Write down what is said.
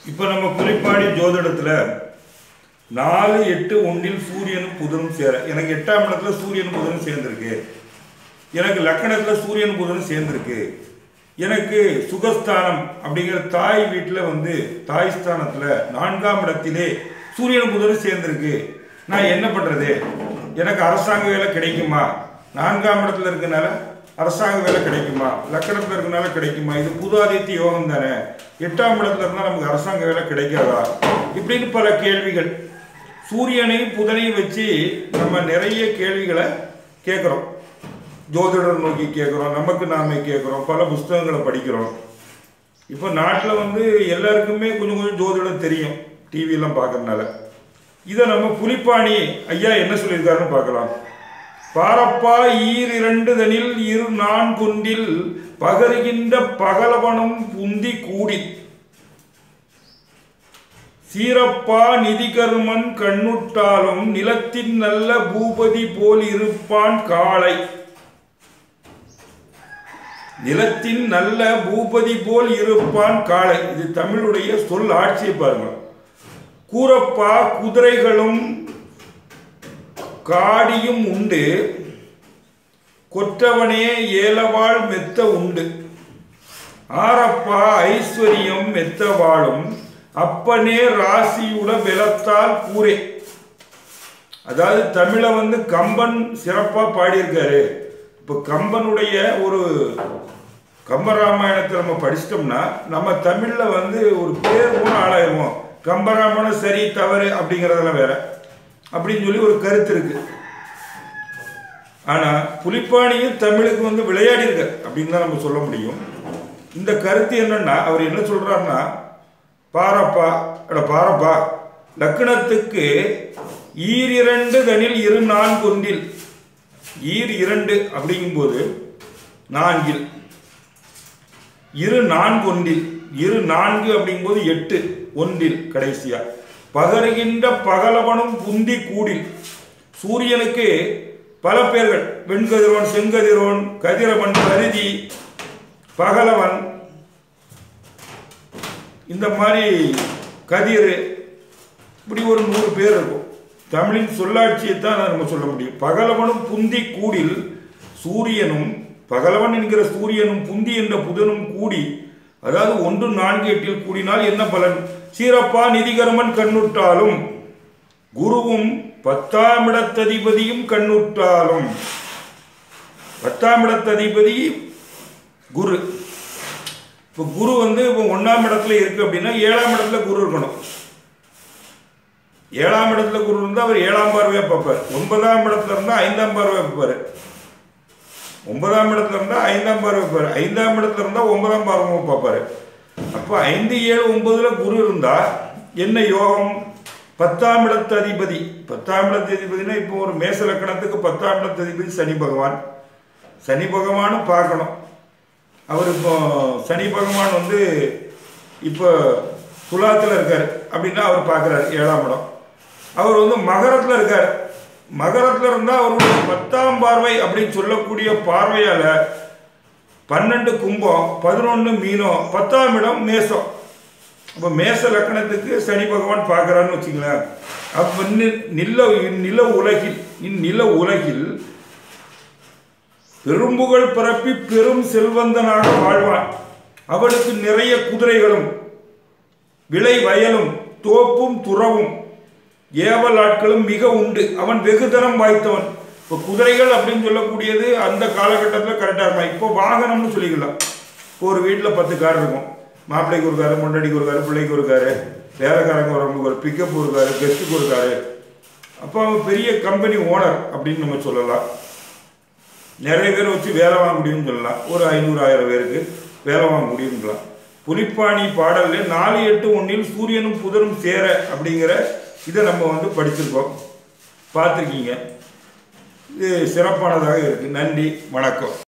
இப்போ நம்ம குறிப்பாடி ஜோதிடத்தில் நாலு எட்டு ஒன்றில் சூரியனும் புதனும் சேர எனக்கு எட்டாம் இடத்துல சூரியன் புதனும் சேர்ந்துருக்கு எனக்கு லக்கணத்தில் சூரியன் புதனும் சேர்ந்துருக்கு எனக்கு சுகஸ்தானம் அப்படிங்கிற தாய் வீட்டில் வந்து தாய் ஸ்தானத்தில் நான்காம் இடத்திலே சூரியன் புதனும் சேர்ந்துருக்கு நான் என்ன பண்ணுறது எனக்கு அரசாங்க வேலை கிடைக்குமா நான்காம் இடத்துல இருக்கனால அரசாங்க வேலை கிடைக்குமா லக்கணத்தில் இருக்கனால கிடைக்குமா இது புது ஆதித்ய யோகம் தானே எட்டாம் இடத்துல இருந்தால் நமக்கு அரசாங்க வேலை கிடைக்காதா இப்படின்னு பல கேள்விகள் சூரியனையும் புதனையும் வச்சு நம்ம நிறைய கேள்விகளை கேட்குறோம் ஜோதிடர் நோக்கி கேட்குறோம் நமக்கு நாமே கேட்குறோம் பல புஸ்தகங்களை படிக்கிறோம் இப்போ நாட்டில் வந்து எல்லாருக்குமே கொஞ்சம் கொஞ்சம் ஜோதிடம் தெரியும் டிவியெல்லாம் பார்க்கறதுனால இதை நம்ம புலிப்பாணி ஐயா என்ன சொல்லியிருக்காருன்னு பார்க்கலாம் பாரப்பா ஈர் இரண்டுதனில் இரு நான்குன்றில் பகருகின்ற பகலவனும் புந்தி கூடி சீரப்பா நிதிகர்மன் கண்ணுட்டாலும் நிலத்தின் நல்ல பூபதி போல் இருப்பான் காளை நிலத்தின் நல்ல பூபதி போல் இருப்பான் காளை இது தமிழுடைய சொல் ஆட்சியை பாருங்க கூரப்பா குதிரைகளும் காடியும் உண்டு கொற்றவனே ஏலவாள் மெத்த உண்டு ஆரப்பா ஐஸ்வர்யம் மெத்த வாழும் அப்பனே ராசியுட வெலத்தால் கூரே அதாவது தமிழை வந்து கம்பன் சிறப்பாக பாடியிருக்காரு இப்போ கம்பனுடைய ஒரு கம்பராமாயணத்தை நம்ம படிச்சிட்டோம்னா நம்ம தமிழில் வந்து ஒரு பேர் போன ஆளாயிருவோம் கம்பராமாயணம் சரி தவறு அப்படிங்கிறதெல்லாம் வேற அப்படின்னு சொல்லி ஒரு கருத்து இருக்கு ஆனால் புலிப்பாணியும் தமிழுக்கு வந்து விளையாடி இருக்க அப்படின்னு தான் நம்ம சொல்ல முடியும் இந்த கருத்து என்னன்னா அவர் என்ன சொல்றாருன்னா பாரப்பா அட பாரப்பா லக்கணத்துக்கு ஈர் இரண்டு தனில் இரு நான்கொன்றில் ஈர் இரண்டு அப்படிங்கும்போது நான்கில் இரு நான்கொன்றில் இரு நான்கு அப்படிங்கும்போது எட்டு ஒன்றில் கடைசியா பகருகின்ற பகலவனும் புந்தி கூடில் சூரியனுக்கு பல பேர்கள் வெண்கதிரோன் செங்கதிரோன் கதிரவன் கருதி பகலவன் இந்த மாதிரி கதிர் இப்படி ஒரு நூறு பேர் இருக்கும் தமிழின் சொல்லாட்சியை தான் நம்ம சொல்ல முடியும் பகலவனும் புந்தி கூடில் சூரியனும் பகலவன் என்கிற சூரியனும் புந்தி என்ற புதனும் கூடி அதாவது ஒன்று நான்கு எட்டில் கூடினால் என்ன பலன் சீரப்பா நிதிகர்மன் கண்ணுட்டாலும் குருவும் பத்தாம் இடத்ததிபதியும் கண்ணுட்டாலும் பத்தாம் இடத்ததிபதி குரு இப்போ குரு வந்து இப்போ ஒன்றாம் இடத்துல இருக்கு அப்படின்னா ஏழாம் இடத்துல குரு இருக்கணும் ஏழாம் இடத்துல குரு இருந்தால் அவர் ஏழாம் பார்வையாக பார்ப்பார் ஒன்பதாம் இடத்துல இருந்தால் ஐந்தாம் பார்வை பார்ப்பார் ஒன்பதாம் இடத்துல இருந்தால் ஐந்தாம் பார்வை பார்ப்பார் ஐந்தாம் இடத்துல இருந்தால் ஒன்பதாம் பார்வை பார்ப்பார் அப்போ ஐந்து ஏழு ஒன்பதுல குரு இருந்தால் என்ன யோகம் பத்தாம் இடத்து அதிபதி பத்தாம் இடத்து அதிபதினா இப்போ ஒரு மேச லக்கணத்துக்கு பத்தாம் இடத்து அதிபதி சனி பகவான் சனி பகவானும் பார்க்கணும் அவர் இப்போ சனி பகவான் வந்து இப்போ துலாத்தில் இருக்கார் அப்படின்னா அவர் பார்க்குறாரு ஏழாம் இடம் அவர் வந்து மகரத்தில் இருக்கார் மகரத்தில் இருந்தால் அவருடைய பத்தாம் பார்வை அப்படின்னு சொல்லக்கூடிய பார்வையால் பன்னெண்டு கும்பம் பதினொன்று மீனம் பத்தாம் இடம் மேசம் அப்போ மேச லக்கணத்துக்கு சனி பகவான் பார்க்குறான்னு வச்சுங்களேன் அப்போ நில நில உலகில் இந்நில உலகில் பெரும்புகழ் பரப்பி பெரும் செல்வந்தனாக வாழ்வான் அவனுக்கு நிறைய குதிரைகளும் விளை வயலும் தோப்பும் துறவும் ஏவல் ஆட்களும் மிக உண்டு அவன் வெகுதனம் வாய்த்தவன் இப்போ குதிரைகள் அப்படின்னு சொல்லக்கூடியது அந்த காலகட்டத்தில் கரெக்டாக இருக்கும் இப்போ வாகனம்னு சொல்லிக்கலாம் இப்போ ஒரு வீட்டில் பத்து கார் இருக்கும் மாப்பிள்ளைக்கு ஒரு காரு முன்னாடிக்கு ஒரு காரு பிள்ளைக்கு ஒரு காரு வேலைக்காரங்க வரவங்களுக்கு ஒரு பிக்கப் ஒரு காரு கெஸ்ட்டுக்கு ஒரு காரு அப்போ அவன் பெரிய கம்பெனி ஓனர் அப்படின்னு நம்ம சொல்லலாம் நிறைய பேர் வச்சு வேலை வாங்க முடியும்னு சொல்லலாம் ஒரு ஐநூறு ஆயிரம் பேருக்கு வேலை வாங்க முடியும்லாம் புலிப்பாணி பாடல்ல நாலு எட்டு ஒன்றில் சூரியனும் புதனும் சேர அப்படிங்கிற இதை நம்ம வந்து படிச்சிருக்கோம் பார்த்துருக்கீங்க இது சிறப்பானதாக இருக்குது நன்றி வணக்கம்